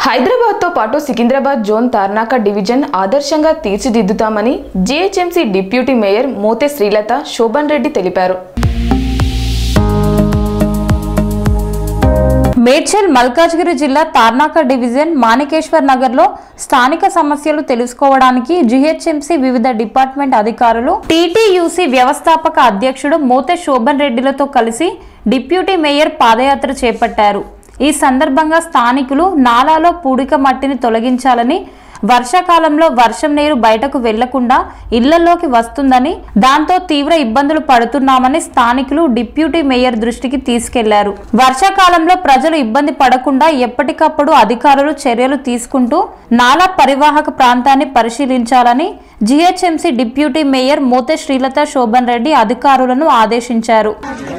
హైదరాబాద్తో పాటు Secunderabad zone Tarnaka division ఆదర్శంగా తీర్చిదిద్దుతామని GHMC deputy mayor Mothe Srilatha Shobhan Reddy తెలిపారు మేడ్చల్ మల్కాజ్గిరి జిల్లా తార్నాక డివిజన్ మాణికేశ్వర్ నగర్లో స్థానిక సమస్యలు తెలుసుకోవడానికి జిహెచ్ఎంసీ వివిధ డిపార్ట్మెంట్ అధికారులు టీటీయూసీ వ్యవస్థాపక అధ్యక్షుడు మోతే శోభన్ రెడ్డిలతో కలిసి డిప్యూటీ మేయర్ పాదయాత్ర చేపట్టారు ఈ సందర్భంగా స్థానికులు నాలాలో పూడిక మట్టిని తొలగించాలని వర్షాకాలంలో వర్షం నీరు బయటకు వెళ్లకుండా ఇళ్లలోకి వస్తుందని దాంతో తీవ్ర ఇబ్బందులు పడుతున్నామని స్థానికులు డిప్యూటీ మేయర్ దృష్టికి తీసుకెళ్లారు వర్షాకాలంలో ప్రజలు ఇబ్బంది పడకుండా ఎప్పటికప్పుడు అధికారులు చర్యలు తీసుకుంటూ నాలా పరివాహక ప్రాంతాన్ని పరిశీలించాలని GHMC deputy mayor Mothe Srilatha Shobhan Reddy అధికారులను ఆదేశించారు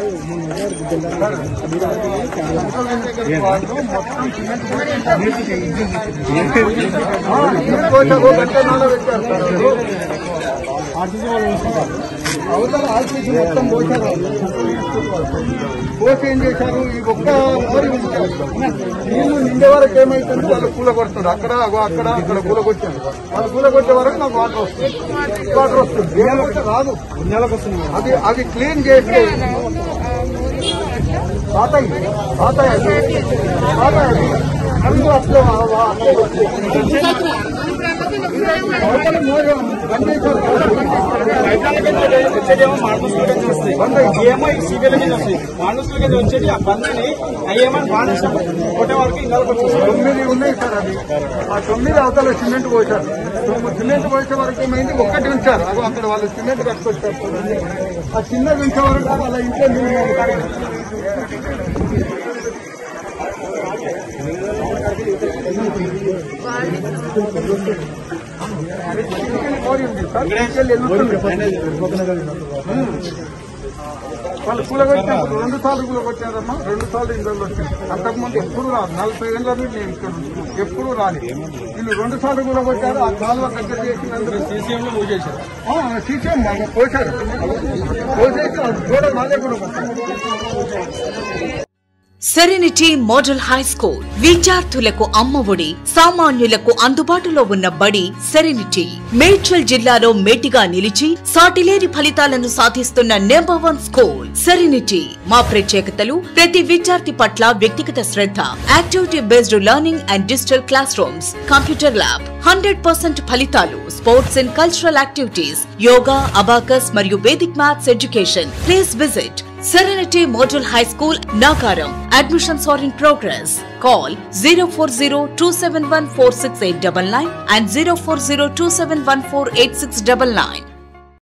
అవతల ఆర్టీసీ మొత్తం పోశారు పోసి ఏం చేశారు ఈ ఒక్క మోరి ఉంచారు నీళ్లు నిండే వరకు ఏమైతుంది వాళ్ళు కూలగొడుతున్నారు అక్కడ అగో అక్కడ అక్కడ కూలగొచ్చారు వాళ్ళు కూలగొచ్చే వరకు నాకు వాటర్ వస్తుంది వాటర్ వస్తుంది లేకపోతే రాదు అది అది క్లీన్ చేస్తే పాతాయి పాతాయి అది పాతాయి అది ముందు అట్లే ఆ- ఆ- అట్లే వచ్చింది. అవతల మోరి బంద్ చేశారు వచ్చేదేమో మానవస్తులకి వస్తాయి ఏమో ఈ సీబీల మీద వస్తాయి మానవస్తులకి వచ్చేది ఆ బండిని అయ్యేమో మానవ కొట్టే వరకు ఇంకా తొమ్మిది ఉన్నాయి సార్ అది ఆ తొమ్మిది అవతల సిమెంట్ పోసారు తొమ్మిది సిమెంట్ పోసే వరకు ఏమైంది ఒక్కటి ఉంచారు అగో అక్కడ వాళ్ళు సిమెంట్ కట్టుకొచ్చారు ఆ చిన్నది ఉంచే వరకు వాళ్ళ ఇంట్లో నీళ్ళు ఉంటాయి. కోరి ఉంది సార్. తీసుకెళ్ళి వెళ్తుంది. వాళ్ళు కూలగొచ్చినప్పుడు రెండు సార్లు కూలగొచ్చారమ్మా రెండు సార్లు ఇందులో వచ్చింది అంతకుముందు ఎప్పుడు రాదు నలభై ఏళ్ళ నుండి నేను ఇక్కడ ఉంటున్నాను. ఎప్పుడు రాలేదు వీళ్ళు రెండు సార్లు కూలగొచ్చారు ఆ కాలువ దగ్గర చేసినందుకు సీసీఎంలో మూవ్ చేశారు ఆ, సీసీఎం మాకు పోశారు పోసేసి ఆ గోడ మాదే కూడా కొట్టారు. సెరెనిటీ మోడల్ హై స్కూల్ విద్యార్థులకు అమ్మఒడి సామాన్యులకు అందుబాటులో ఉన్న బడి సెరెనిటీ మేడ్చల్ జిల్లాలో మేటిగా నిలిచి సాటిలేని ఫలితాలను సాధిస్తున్న నెంబర్ వన్ స్కూల్ సెరెనిటీ మా ప్రత్యేకతలు ప్రతి విద్యార్థి పట్ల వ్యక్తిగత శ్రద్ధ activity based learning and digital class rooms computer lab hundred percent ఫలితాలు sports and cultural activities yoga abacus మరియు Vedic maths education please visit Serenity Model High School, Nagaram. Admissions are in progress. Call 040 and 040 271 8699.